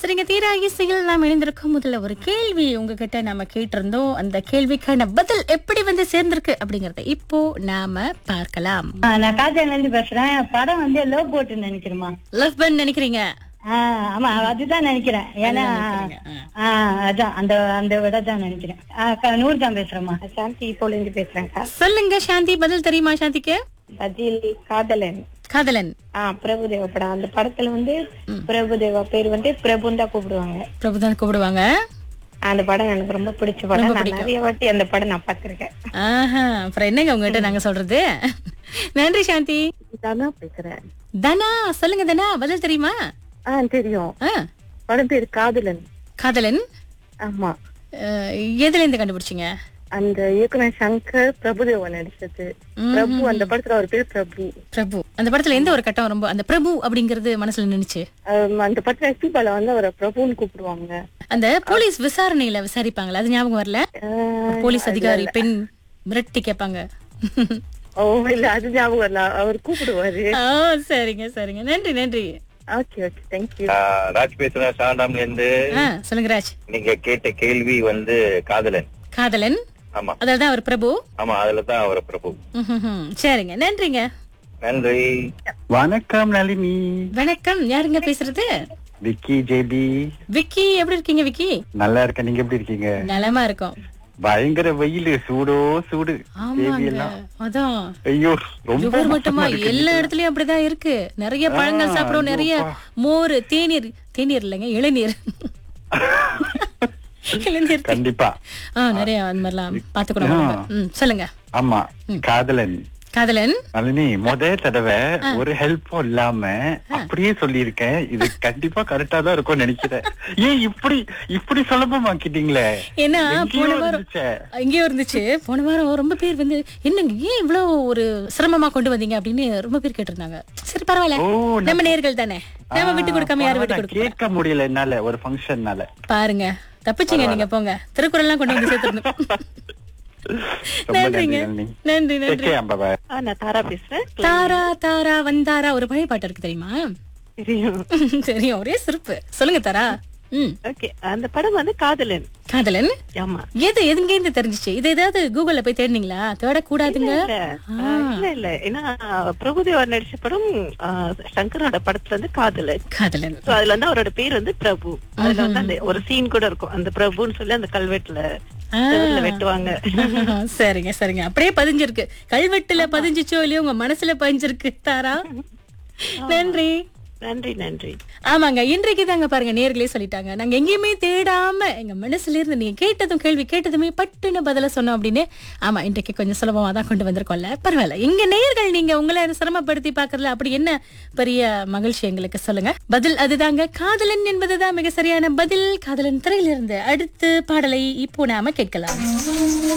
சரிங்க தீரா இசையில் நாம் இணைந்திருக்கும் முதல்ல ஒரு கேள்வி உங்ககிட்ட நாம கேட்டிருந்தோம் அந்த கேள்விக்கான பதில் எப்படி வந்து சேர்ந்திருக்கு அப்படிங்கறத இப்போ நாம பார்க்கலாம் ஆ, நான் காஜால இருந்து பேசுறேன் படம் வந்து லோ போட்டு நினைக்கிறேமா லவ் பன் நினைக்கிறீங்க ஆமா அதுதான் நினைக்கிறேன் ஏன்னா நினைக்கிறீங்க, ஆ, அதான் அந்த அந்த விட தான் நினைக்கிறேன் ஆ, க- நூறு தான் பேசுறேமா சாந்தி போல இருந்து பேசுறேன்க்கா சொல்லுங்க சாந்தி பதில் தெரியுமா சாந்திக்கு பதில் காதலன் காதலன் ஆ பிரபுதேவா படம் அந்த படத்துல வந்து பிரபுதேவா பேர் வந்து பிரபுன்னு தான் கூப்பிடுவாங்க பிரபுதான் கூப்பிடுவாங்க அந்த படம் எனக்கு ரொம்ப பிடிச்ச படம் நான் நிறைய வாட்டி அந்த படம் நான் பாத்திருக்கேன் ஆஹா அப்புறம் என்னங்க உங்ககிட்ட நாங்க சொல்றது நன்றி சாந்தி தானா பேசுறேன் தனா சொல்லுங்க தனா பதில் தெரியுமா ஆ தெரியும் ஆ, படம் பேர் காதலன் காதலன் ஆமா அஹ், எதுல இருந்து கண்டுபிடிச்சீங்க அந்த இயக்குனர் சங்கர் பிரபுதேவா நடிச்சது பிரபு அந்த படத்துல அவர் பேர் பிரபு பிரபு அந்த படத்துல எந்த ஒரு கட்டம் ரொம்ப அந்த பிரபு அப்படிங்கறது மனசுல நின்னுச்சு ஆம், அந்த படத்துல எஸ்பி பாலா வந்து அவரை பிரபுன்னு கூப்பிடுவாங்க அந்த போலீஸ் விசாரணையில விசாரிப்பாங்களா அது ஞாபகம் வரல ஆஹ், போலீஸ் அதிகாரி பெண் மிரட்டி கேட்பாங்க ஓ இல்ல அது ஞாபகம் இல்ல அவர் கூப்பிடுவாரு ஆ, சரிங்க சரிங்க நன்றி நன்றி okay okay thank you ah Raj பேசுறேன் சாண்டாம்ல இருந்து ஆ சொல்லுங்க ராஜ் நீங்க கேட்ட கேள்வி வந்து காதலன் காதலன் ஆமா அதான் அவர் பிரபு ஆமா அதுல தான் அவர் பிரபு ம்ஹும்ஹும். சரிங்க நன்றிங்க நன்றி வணக்கம் நளினி வணக்கம் யாருங்க பேசுறது விக்கி ஜேபி விக்கி எப்படி இருக்கீங்க விக்கி நல்லா இருக்கேன் நீங்க எப்படி இருக்கீங்க நலமா இருக்கும் பயங்கர வெயில் சூடோ சூடு ஜேபி ஆமாங்க எல்லாம் அதான் ஐயோ ரொம்ப இவர் மட்டுமா மோசமா இருக்கு. எல்லா இடத்துலயும் அப்படிதான் இருக்கு நிறைய பழங்கள் ஆ, சாப்பிடுவோம் நிறைய ஐயோப்பா. மோர் தேநீர் தேநீர் இல்லைங்க இளநீர் இளநீர் தே- கண்டிப்பா ஆ நிறைய அந்த மாதிரிலாம் பாத்துக்கணும் உடம்ப. ம் சொல்லுங்க ஆமா காதலன் காதலன் நளினி முத தடவை ஒரு ஹெல்ப்பும் இல்லாம அப்படியே சொல்லியிருக்கேன் இது கண்டிப்பா கரெக்டா தான் இருக்கும் நினைக்கிறேன் ஏன் இப்படி இப்படி சுலபமாக்கிட்டீங்களே ஏன்னா எங்கேயோ போன வாரம் இருந்துச்சே. இங்கேயோ இருந்துச்சு போன வாரம் ரொம்ப பேர் வந்து என்னங்க ஏன் இவ்வளவு ஒரு சிரமமா கொண்டு வந்தீங்க அப்படின்னு ரொம்ப பேர் கேட்டிருந்தாங்க சரி பரவாயில்ல ஓ, நான்- நம்ம நேர்கள் தானே நம்ம விட்டு கொடுக்காம யாரும் விட்டு நான் கொடுக்க கேட்க முடியல என்னால ஒரு ஃபங்க்ஷன்னால பாருங்க தப்பிச்சீங்க நீங்க போங்க திருக்குறள்லாம் கொண்டு வந்து சேர்த்துருந்தோம் ரொம்ப நன்றிங்க நன்றி நளினி நன்றி நன்றி Okay, bye bye. நான் தாரா பேசுறேன் தாரா தாரா வந்தாரா ஒரு பழைய பாட்டு இருக்கு தெரியுமா தெரியும் தெரியும் ஒரே சிறப்பு சொல்லுங்க தாரா ம் ஓகே அந்த படம் வந்து காதலன் காதலன் ஆமா எது எதுங்க இருந்து தெரிஞ்சுச்சு இது ஏதாவது கூகுள்ல போய் தேடினீங்களா தேடக்கூடாதுங்க இல்ல ஆஹ், இல்ல இல்ல ஏன்னா பிரபுதேவா நடிச்ச படம் ஆஹ், சங்கரோட படத்துல வந்து காதலன் காதலன் So, அதுல வந்து அவரோட பேர் வந்து பிரபு அதுல வந்து அந்த ஒரு சீன் கூட இருக்கும் அந்த பிரபுன்னு சொல்லி அந்த கல்வெட்டுல ஆ. செவுருல வெட்டுவாங்க சரிங்க சரிங்க அப்படியே பதிஞ்சிருக்கு கல்வெட்டுல பதிஞ்சிச்சோ இல்லையோ உங்க மனசுல பதிஞ்சிருக்கு தாரா நன்றி நன்றி நன்றி ஆமாங்க இன்றைக்கு தாங்க பாருங்க நேர்களே சொல்லிட்டாங்க நாங்க எங்கேயுமே தேடாம எங்க மனசுல இருந்து நீங்க கேட்டதும் கேள்வி கேட்டதுமே பட்டுன்னு பதில சொன்னோம் அப்படின்னு ஆமா இன்றைக்கு கொஞ்சம் சுலபமா தான் கொண்டு வந்திருக்கோம்ல பரவாயில்ல எங்க நேர்கள் நீங்க உங்களை சிரமப்படுத்தி பாக்குறதுல அப்படி என்ன பெரிய மகிழ்ச்சி எங்களுக்கு சொல்லுங்க பதில் அதுதாங்க காதலன் என்பதுதான் மிக சரியான பதில் காதலன் திரையிலிருந்து அடுத்து பாடலை இப்போ நாம கேட்கலாம்